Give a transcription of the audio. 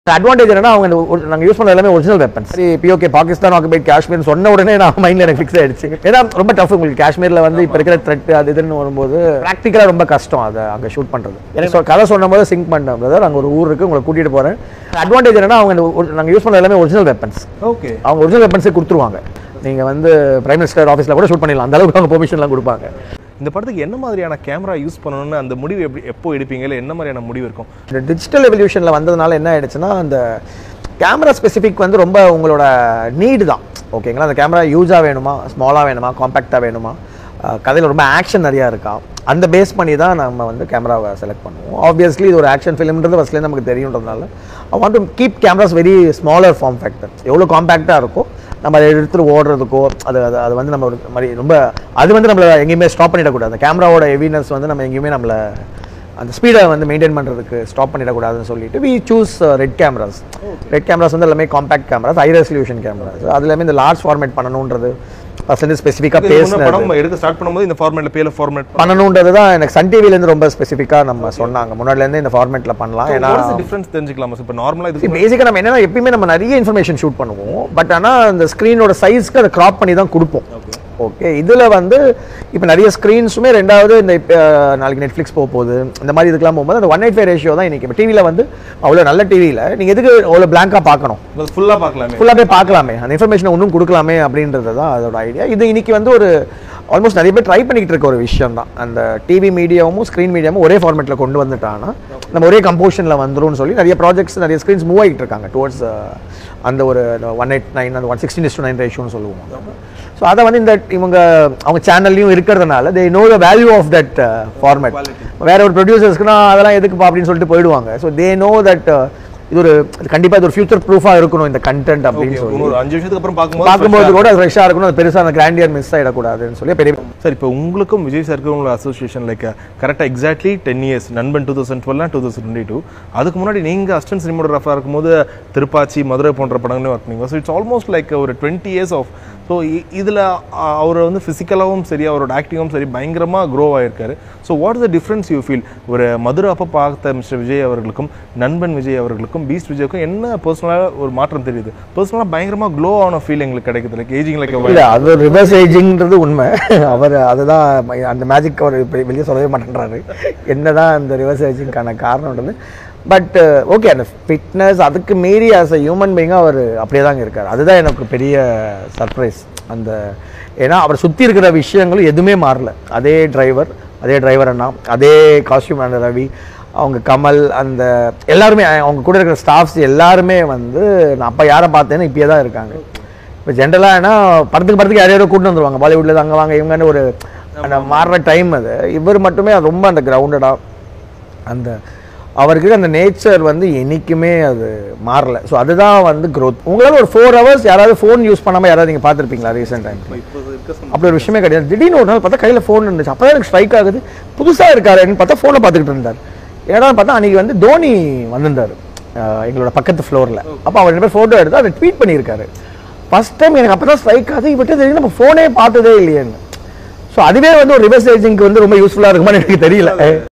advantage என்னன்னா அவங்க இந்த ஒரு- நாங்க யூஸ் பண்ண எல்லாமே ஒரிஜினல் வெப்பன்ஸ் சரி பிஓகே பாகிஸ்தான் ஆக்குபைட் காஷ்மீர் சொன்ன உடனே நான் மைண்ட்ல எனக்கு ஃபிக்ஸ் ஆயிடுச்சு ஏன்னா ரொம்ப டஃப் உங்களுக்கு காஷ்மீர்ல வந்து இப்ப இருக்கிற த்ரெட் அது இதுன்னு வரும்போது ப்ராக்டிக்கலா ரொம்ப கஷ்டம் அதை அங்க ஷூட் பண்றது எனக்கு சொ- கதை சொன்ன போது சிங்க் பண்ணேன் பிரதர் அங்க ஒரு ஊர் இருக்கு உங்களை கூட்டிட்டு போறேன் அட்வான்டேஜ் என்னன்னா அவங்க இந்த ஒரு- நாங்க யூஸ் பண்ண எல்லாமே ஒரிஜினல் வெப்பன்ஸ் ஓகே அவங்க ஒரிஜினல் வெப்பன்ஸே கொடுத்துருவாங்க நீங்க வந்து பிரைம் மினிஸ்டர் ஆஃபீஸ்ல கூட ஷூட் பண்ணிடலாம் அந்த அளவுக்கு அவங்க பெர்மிஷன்லாம் கொடுப்பாங்க இந்த படத்துக்கு என்ன மாதிரியான கேமரா யூஸ் பண்ணணும்னு அந்த முடிவு எப்படி எப்போ எடுப்பீங்க இல்லை என்ன மாதிரியான முடிவு இருக்கும் இந்த டிஜிட்டல் எவல்யூஷனில் வந்ததுனால என்ன ஆயிடுச்சுன்னா அந்த கேமரா ஸ்பெசிஃபிக் வந்து ரொம்ப உங்களோட நீடு தான் ஓகேங்களா அந்த கேமரா யூஸாக வேணுமா ஸ்மாலாக வேணுமா காம்பேக்டாக வேணுமா கதையில் ரொம்ப ஆக்ஷன் நிறையா இருக்கா அந்த பேஸ் பண்ணி தான் நம்ம வந்து கேமராவை செலக்ட் பண்ணுவோம் ஆப்வியஸ்லி இது ஒரு ஆக்ஷன் ஃபிலிம்ன்றது ஃபஸ்ட்லேருந்து நமக்கு தெரியுன்றதுனால I want to keep cameras very smaller form factor எவ்வளோ காம்பேக்டாக இருக்கோ நம்ம அதை எடுத்துட்டு ஓடுறதுக்கோ அது அது அது வந்து நம்ம ஒரு மாதிரி ரொம்ப அது வந்து நம்மளை எங்கேயுமே ஸ்டாப் பண்ணிடக்கூடாது அந்த கேமராவோட ஹெவினஸ் வந்து நம்ம எங்கேயுமே நம்மளை அந்த ஸ்பீடை வந்து மெயின்டைன் பண்ணுறதுக்கு ஸ்டாப் பண்ணிடக்கூடாதுன்னு சொல்லிட்டு we choose red cameras red cameras வந்து எல்லாமே compact cameras high resolution cameras அது எல்லாமே இந்த லார்ஜ் ஃபார்மேட் பண்ணணுன்றது ஃபர்ஸ்ட் ஸ்பெசிஃபிக்காக இதுக்கு முன்ன பேசினது படம் எடுக்க ஸ்டார்ட் பண்ணும்போது இந்த ஃபார்மேட்ல பேல ஃபார்மேட் பண்ணணுன்றது தான் எனக்கு சன் டிவிலேருந்து ரொம்ப ஸ்பெசிஃபிக்காக நம்ம சொன்னாங்க முன்னாடிலேருந்து இந்த ஃபார்மேட்டில் பண்ணலாம் ஏன்னா டிஃபரன்ஸ் தெரிஞ்சுக்கலாமா இப்போ நார்மலா இதுக்கு பேசிக்காக நம்ம என்னன்னா எப்பயுமே நம்ம நிறைய இன்ஃபர்மேஷன் ஷூட் பண்ணுவோம் பட் ஆனால் அந்த ஸ்க்ரீனோட சைஸ்க்கு அதை கிராப் பண்ணி தான் கொடுப்போம் ஓகே இதில் வந்து இப்போ நிறைய ஸ்க்ரீன்ஸுமே ரெண்டாவது இந்த இப்ப, அஹ், நாளைக்கு நெட்ஃப்ளிக்ஸ் போக போகுது இந்த மாதிரி இதுக்கெல்லாம் போகும்போது அந்த ஒன் எயிட் ஃபைவ் ரேஷியோ தான் இன்னைக்கு இப்போ டிவியில் வந்து அவ்வளோ நல்ல டிவியில் நீங்கள் எதுக்கு அவ்வளோ பிளாங்காக பார்க்கணும் ஃபுல்லா பார்க்கலாமே ஃபுல்லாக போய் பார்க்கலாமே அந்த இன்ஃபர்மேஷனை ஒன்றும் கொடுக்கலாமே அப்படின்றது தான் அதோட ஐடியா இது இன்னைக்கு வந்து ஒரு ஆல்மோஸ்ட் நிறைய பேர் ட்ரை பண்ணிக்கிட்டு இருக்க ஒரு விஷயம் தான் அந்த டிவி மீடியாவும் ஸ்க்ரீன் மீடியாவும் ஒரே ஃபார்மேட்டில் கொண்டு வந்துட்டாங்கன்னா நம்ம ஒரே கம்போஷனில் வந்துரும்னு சொல்லி நிறைய ப்ராஜெக்ட்ஸ் நிறைய ஸ்க்ரீன்ஸ் மூவ் ஆகிட்டு இருக்காங்க டுவர்ட்ஸ் அந்த ஒரு ஒன் எயிட் நைன் அந்த ஒன் சிக்ஸ்டின் இஸ்டு நைன் ரேஷியோன்னு சொல்லுவோம் ஸோ அதை வந்து இந்த இவங்க அவங்க சேனல்லையும் இருக்கிறதுனால they know the value of that format வேற ஒரு ப்ரொடியூசர்ஸ்க்குனா அதெல்லாம் எதுக்குப்பா அப்படின்னு சொல்லிட்டு போயிடுவாங்க ஸோ தே நோ தட் இது ஒரு கண்டிப்பாக இது ஒரு ஃபியூச்சர் ப்ரூஃபாக இருக்கணும் இந்த கண்டென்ட் அப்படின்னு சொல்லி ஒரு அஞ்சு வருஷத்துக்கு அப்புறம் பார்க்கும்போது பார்க்கும்போது கூட ஃப்ரெஷ்ஷாக இருக்கணும் அது பெருசாக அந்த கிராண்டியர் மிஸ் ஆகிடக்கூடாதுன்னு சொல்லி பெரிய சார் இப்போ உங்களுக்கும் விஜய் சாருக்கும் உங்களோட அசோசியேஷன் லைக் கரெக்டாக exactly ten years Nanban two thousand twelve two thousand twenty two அதுக்கு முன்னாடி நீங்கள் அசிஸ்டன்ட் சினிமோகிராஃபராக இருக்கும்போது திருப்பாச்சி மதுரை போன்ற படங்களையும் ஒர்க் பண்ணீங்க ஸோ இட்ஸ் ஆல்மோஸ்ட் லைக் ஒரு டுவெண்ட்டி இயர்ஸ் ஆஃப் ஸோ இதில் அவர் வந்து ஃபிசிக்கலாகவும் சரி அவரோட ஆக்டிங்கும் சரி பயங்கரமாக க்ரோ ஆகிருக்காரு so what is the difference you feel ஒரு மதுரை அப்போ பார்த்த மிஸ்டர் விஜய் அவர்களுக்கும் நண்பன் விஜய் அவர்களுக்கும் பீஸ்ட் விஜய்க்கும் என்ன பர்சனலாக ஒரு மாற்றம் தெரியுது பர்சனலாக பயங்கரமாக க்ளோ ஆன ஃபீல் எங்களுக்கு கிடைக்குது லைக் ஏஜிங் லைக் இல்லை அது ரிவர்ஸ் ஏஜிங்ன்றது உண்மை அவர் அதுதான் ம- அந்த மேஜிக் அவர் இப்ப வெளியே சொல்லவே மாட்டேன்றாரு என்னதான் அந்த ரிவர்ஸ் ஏஜிங்க்கான காரணம்ன்றது பட் ஓகே அந்த ஃபிட்னஸ் அதுக்கு மீறி ஆஸ் அ ஹியூமன் பீயிங்காக அவர் அப்படியே தாங்க இருக்கார் அதுதான் எனக்கு பெரிய சர்ப்ரைஸ் அந்த ஏன்னா அவர் சுற்றி இருக்கிற விஷயங்களும் எதுவுமே மாறல அதே டிரைவர் அதே டிரைவர் அண்ணா அதே காஸ்டியூம் அந்த ரவி அவங்க கமல் அந்த எல்லாருமே அவங்க கூட இருக்கிற ஸ்டாஃப்ஸ் எல்லாருமே வந்து நான் அப்போ யாரை பார்த்தேன்னு இப்பயே தான் இருக்காங்க இப்போ ஜென்ரலாக ஏன்னா படத்துக்கு படத்துக்கு யாரையாரோ கூட்டு வந்துருவாங்க பாலிவுட்ல அங்கே வாங்க இவங்கன்னு ஒரு அந்த மாறுற டைம் அது இவர் மட்டுமே ரொம்ப அந்த கிரவுண்டடாக அந்த அவருக்கு அந்த நேச்சர் வந்து என்னைக்குமே அது மாறல ஸோ அதுதான் வந்து growth உங்களால் ஒரு ஃபோர் ஹவர்ஸ் யாராவது ஃபோன் யூஸ் பண்ணாமல் யாராவது நீங்கள் பார்த்துருப்பீங்களா ரீசெண்ட் டைம் அப்படி ஒரு விஷயமே கிடையாது திடீர்னு ஒரு நாள் பார்த்தா கையில் ஃபோன் இருந்துச்சு அப்போ எனக்கு ஸ்ட்ரைக் ஆகுது புதுசாக இருக்காருன்னு பார்த்தா ஃபோனை பார்த்துக்கிட்டு இருந்தார் ஏன்னா பார்த்தா அன்றைக்கி வந்து தோனி வந்திருந்தார் அஹ் எங்களோட பக்கத்து ஃப்ளோரில் அப்போ அவர் ரெண்டு பேர் ஃபோட்டோ எடுத்து அதை ட்வீட் பண்ணியிருக்காரு ஃபர்ஸ்ட் டைம் எனக்கு அப்போ தான் ஸ்ட்ரைக் ஆகுது இவர்கிட்ட தெரியும் நம்ம ஃபோனே பார்த்ததே இல்லையேன்னு ஸோ அதுவே வந்து ஒரு ரிவர்ஸ் ஏஜிங்க்கு வந்து ரொம்ப யூஸ்ஃபுல்லாக இருக்குமான்னு எனக்கு தெரியல